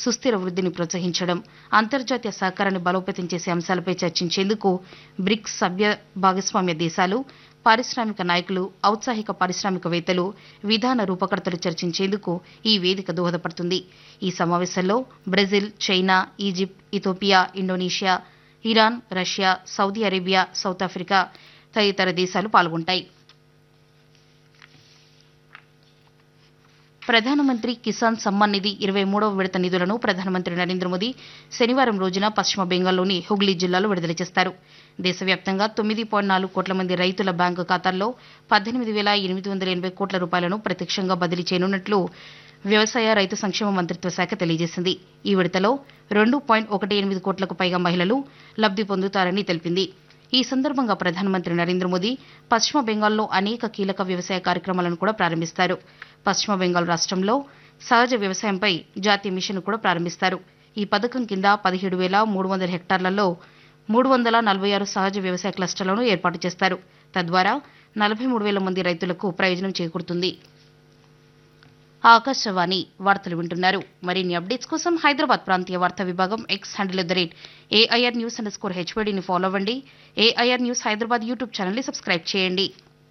సుస్థిర వృద్ధిని ప్రోత్సహించడం అంతర్జాతీయ సహకారాన్ని బలోపేతం చేసే అంశాలపై చర్చించేందుకు బ్రిక్స్ సభ్య భాగస్వామ్య దేశాలు పారిశ్రామిక నాయకులు ఔత్సాహిక పారిశ్రామికవేత్తలు విధాన రూపకర్తలు చర్చించేందుకు ఈ వేదిక దోహదపడుతుంది ఈ సమావేశంలో Brazil China Egypt Ethiopia Indonesia Iran Russia Saudi Arabia South Africa తదితర దేశాలు పాల్గొంటాయి ప్రధానమంత్రి కిసాన్ సమ్మాన్ నిధి ఇరవై మూడవ విడత నిధులను ప్రధానమంత్రి నరేంద్ర మోదీ శనివారం రోజున పశ్చిమ బెంగాల్లోని హుగ్లీ జిల్లాలో విడుదల చేస్తారు దేశవ్యాప్తంగా తొమ్మిది పాయింట్ నాలుగు కోట్ల మంది రైతుల బ్యాంకు ఖాతాల్లో పద్దెనిమిది వేల ఎనిమిది వందల ఎనభై కోట్ల రూపాయలను ప్రత్యక్షంగా బదిలీ చేయనున్నట్లు వ్యవసాయ రైతు సంక్షేమ మంత్రిత్వ శాఖ తెలియజేసింది ఈ విడతలో రెండు పాయింట్ ఒకటి ఎనిమిది కోట్లకు పైగా మహిళలు లబ్ధి పొందుతారని తెలిపింది ఈ సందర్భంగా ప్రధానమంత్రి నరేంద్ర మోదీ పశ్చిమ బెంగాల్లో అనేక కీలక వ్యవసాయ కార్యక్రమాలను కూడా ప్రారంభిస్తారు పశ్చిమ బెంగాల్ రాష్ట్రంలో సహజ వ్యవసాయంపై జాతీయ మిషన్ కూడా ప్రారంభిస్తారు ఈ పథకం కింద పదిహేడు వేల మూడు వందల హెక్టార్లలో మూడు వందల నలభై ఆరు సహజ వ్యవసాయ క్లస్టర్లను ఏర్పాటు చేస్తారు తద్వారా నలభై మూడు వేల మంది రైతులకు ప్రయోజనం చేకూరుతుంది ఆకాశవాణి వార్తలు వింటున్నారు మరిన్ని అప్డేట్స్ కోసం హైదరాబాద్ ప్రాంతీయ వార్తా విభాగం X handle the rate AIR news underscore హెచ్వీడీని ఫాలో అవ్వండి ఏఐఆర్ న్యూస్ హైదరాబాద్ యూట్యూబ్ ఛానల్ని సబ్స్క్రైబ్ చేయండి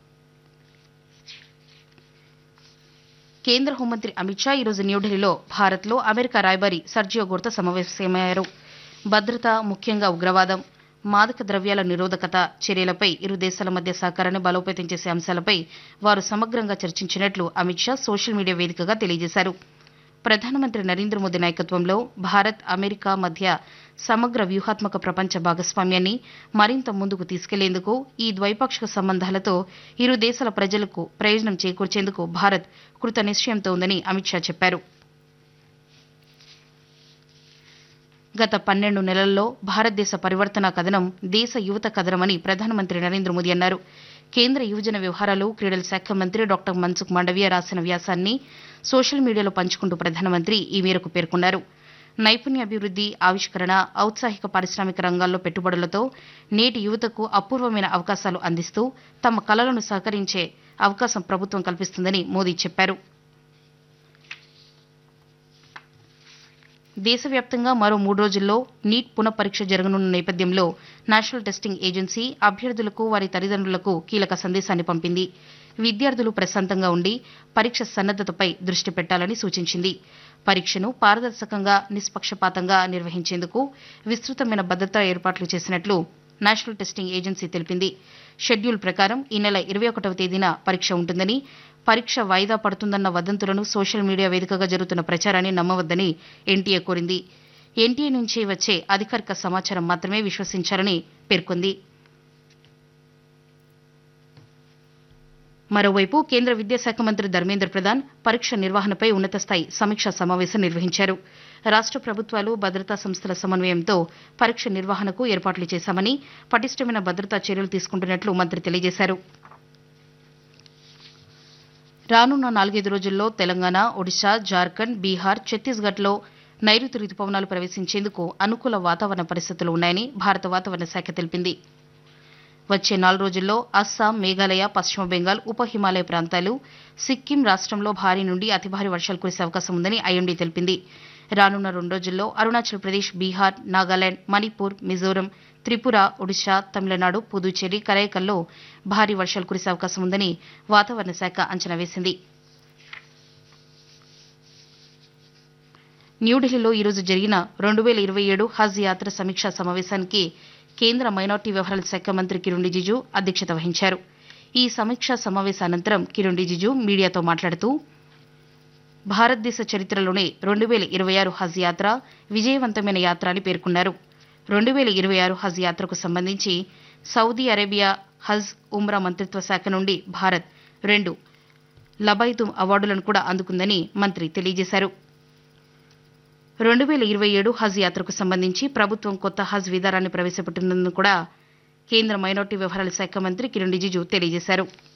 కేంద్ర హోంమంత్రి అమిత్ షా ఈరోజు న్యూఢిల్లీలో భారత్లో అమెరికా రాయబారి సర్జియో గోర్తో సమావేశమయ్యారు భద్రత ముఖ్యంగా ఉగ్రవాదం మాదక ద్రవ్యాల నిరోధకత చర్యలపై ఇరు దేశాల మధ్య సహకారాన్ని బలోపేతం చేసే అంశాలపై వారు సమగ్రంగా చర్చించినట్లు అమిత్ షా సోషల్ మీడియా వేదికగా తెలియజేశారు ప్రధానమంత్రి నరేంద్ర మోదీ నాయకత్వంలో భారత్ అమెరికా మధ్య సమగ్ర వ్యూహాత్మక ప్రపంచ భాగస్వామ్యాన్ని మరింత ముందుకు తీసుకెళ్లేందుకు ఈ ద్వైపాక్షిక సంబంధాలతో ఇరు దేశాల ప్రజలకు ప్రయోజనం చేకూర్చేందుకు భారత్ కృత నిశ్చయంతో ఉందని అమిత్ షా చెప్పారు గత పన్నెండు నెలల్లో భారతదేశ పరివర్తన కథనం దేశ యువత కథనమని ప్రధానమంత్రి నరేంద్ర మోదీ అన్నారు కేంద్ర యువజన వ్యవహారాలు క్రీడల శాఖ మంత్రి డాక్టర్ మన్సుఖ్ మాండవీయ రాసిన వ్యాసాన్ని సోషల్ మీడియాలో పంచుకుంటూ ప్రధానమంత్రి ఈ మేరకు పేర్కొన్నారు నైపుణ్యాభివృద్ధి ఆవిష్కరణ ఔత్సాహిక పారిశ్రామిక రంగాల్లో పెట్టుబడులతో నేటి యువతకు అపూర్వమైన అవకాశాలు అందిస్తూ తమ కలలను సహకరించే అవకాశం ప్రభుత్వం కల్పిస్తుందని మోదీ చెప్పారు దేశవ్యాప్తంగా మరో మూడు రోజుల్లో నీట్ పునఃపరీక్ష జరగనున్న నేపథ్యంలో నేషనల్ టెస్టింగ్ ఏజెన్సీ అభ్యర్థులకు వారి తల్లిదండ్రులకు కీలక సందేశాన్ని పంపింది విద్యార్థులు ప్రశాంతంగా ఉండి పరీక్ష సన్నద్దతపై దృష్టి పెట్టాలని సూచించింది పరీక్షను పారదర్శకంగా నిష్పక్షపాతంగా నిర్వహించేందుకు విస్తృతమైన భద్రతా ఏర్పాట్లు చేసినట్లు నేషనల్ టెస్టింగ్ ఏజెన్సీ తెలిపింది షెడ్యూల్ ప్రకారం ఈ నెల ఇరవై ఒకటవ తేదీన పరీక్ష ఉంటుందని పరీక్ష వాయిదా పడుతుందన్న వదంతులను సోషల్ మీడియా వేదికగా జరుగుతున్న ప్రచారాన్ని నమ్మవద్దని ఎన్టీఏ కోరింది ఎన్టీఏ నుంచి వచ్చే అధికారిక సమాచారం మాత్రమే విశ్వసించాలని పేర్కొంది మరోవైపు కేంద్ర విద్యాశాఖ మంత్రి ధర్మేంద్ర ప్రధాన్ పరీక్ష నిర్వహణపై ఉన్నత స్థాయి సమీక్షా సమావేశం నిర్వహించారు రాష్ట్ర ప్రభుత్వాలు భద్రతా సంస్థల సమన్వయంతో పరీక్ష నిర్వహణకు ఏర్పాట్లు చేశామని పటిష్టమైన భద్రతా చర్యలు తీసుకుంటున్నట్లు మంత్రి తెలియజేశారు రానున్న నాలుగైదు రోజుల్లో తెలంగాణ ఒడిశా జార్ఖండ్ బీహార్ ఛత్తీస్గఢ్లో నైరుతి రుతుపవనాలు ప్రవేశించేందుకు అనుకూల వాతావరణ పరిస్థితులు ఉన్నాయని భారత వాతావరణ శాఖ తెలిపింది వచ్చే నాలుగు రోజుల్లో అస్సాం మేఘాలయ పశ్చిమ బెంగాల్ ఉప హిమాలయ ప్రాంతాలు సిక్కిం రాష్ట్రంలో భారీ నుండి అతి భారీ వర్షాలు కురిసే అవకాశం ఉందని ఐఎండీ తెలిపింది రానున్న రెండు రోజుల్లో అరుణాచల్ ప్రదేశ్ బీహార్ నాగాలాండ్ మణిపూర్ మిజోరం త్రిపుర ఒడిశా తమిళనాడు పుదుచ్చేరి కరైకల్లో భారీ వర్షాలు కురిసే అవకాశం ఉందని వాతావరణ శాఖ అంచనా వేసింది న్యూఢిల్లీలో ఈరోజు జరిగిన రెండు వేల ఇరవై ఏడు హజ్ యాత్ర సమీక్షా సమావేశానికి కేంద్ర మైనార్టీ వ్యవహారాల శాఖ మంత్రి కిరణ్ రిజిజు అధ్యక్షత వహించారు ఈ సమీక్షా సమావేశానంతరం కిరణ్ రిజిజు మీడియాతో మాట్లాడుతూ భారతదేశ చరిత్రలోనే రెండు వేల ఇరవై ఆరు హజ్ యాత్ర విజయవంతమైన యాత్ర అని పేర్కొన్నారు రెండు వేల ఇరవై ఆరు హజ్ యాత్రకు సంబంధించి సౌదీ అరేబియా హజ్ ఉమ్రా మంత్రిత్వ శాఖ నుండి భారత్ రెండు లబైతు అవార్డులను కూడా అందుకుందని మంత్రి తెలియజేశారు రెండు వేల ఇరవై ఏడు హజ్ యాత్రకు సంబంధించి ప్రభుత్వం కొత్త హజ్ విధానాన్ని ప్రవేశపెట్టినందుకు కూడా కేంద్ర మైనార్టీ వ్యవహారాల శాఖ మంత్రి కిరణ్ రిజిజు తెలియజేశారు